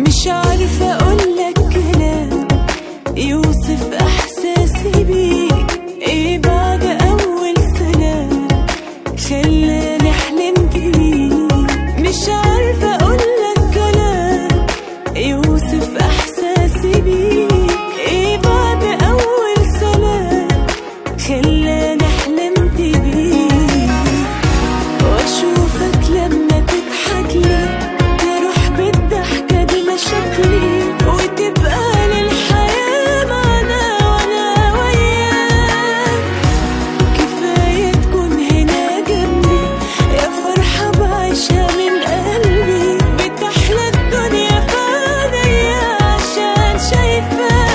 مش عارفة أقولك كلام يوصف إحساسي بيك إيه بعد أول سلام خلاني حلمت بيك مش عارفة أقولك كلام يوصف إحساسي بيك إيه بعد أول سلام خلاني حلمت بيك واشوفك لما تضحك لي تروح بالضحكة دي مشاكلي وتبقى للحياة معنا وانا وياك كفاية تكون هنا جنبي يا فرحة بعيشها من قلبي بتحلى الدنيا في عينيا عشان شايفاك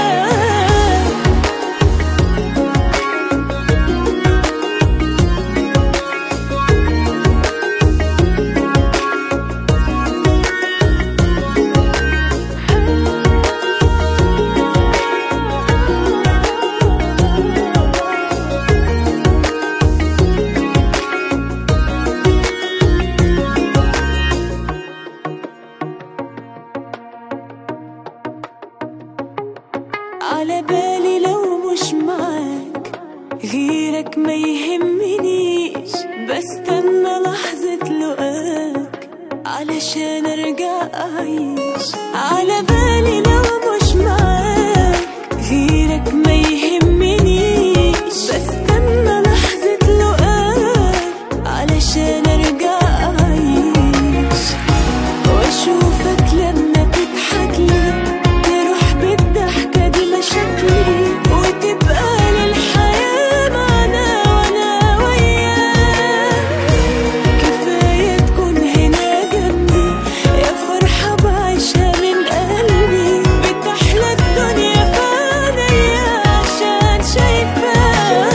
على بالي لو مش معاك غيرك ما يهمنيش بستنى لحظة لقاك علشان ارجع اعيش على بالي لو مش معاك غيرك ما يهمنيش بستنى لحظة لقاك علشان ارجع اعيش واشوفك لما تضحك لي تروح بالضحكة دي مشاكلي وتبقى للحياة معنا وانا وياك كفاية تكون هنا جنبي يا فرحة بعيشها من قلبي بتحلى الدنيا في عينيا عشان شايفاك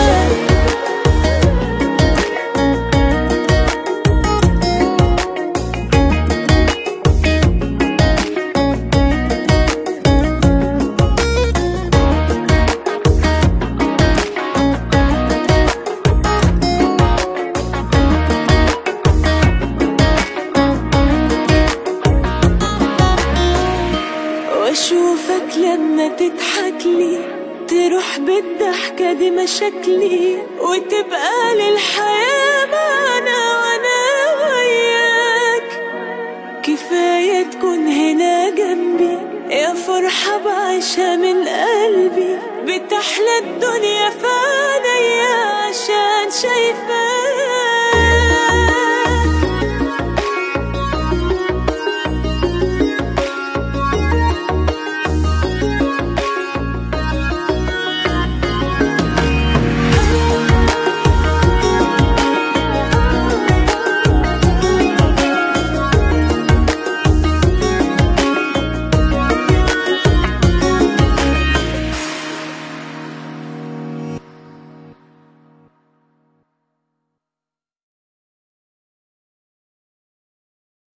واشوفك لما تضحك لي تروح بالضحكة دي مشاكلي وتبقى للحياة معنا وانا وياك كفاية تكون هنا جنبي يا فرحة بعيشها من قلبي بتحلى الدنيا في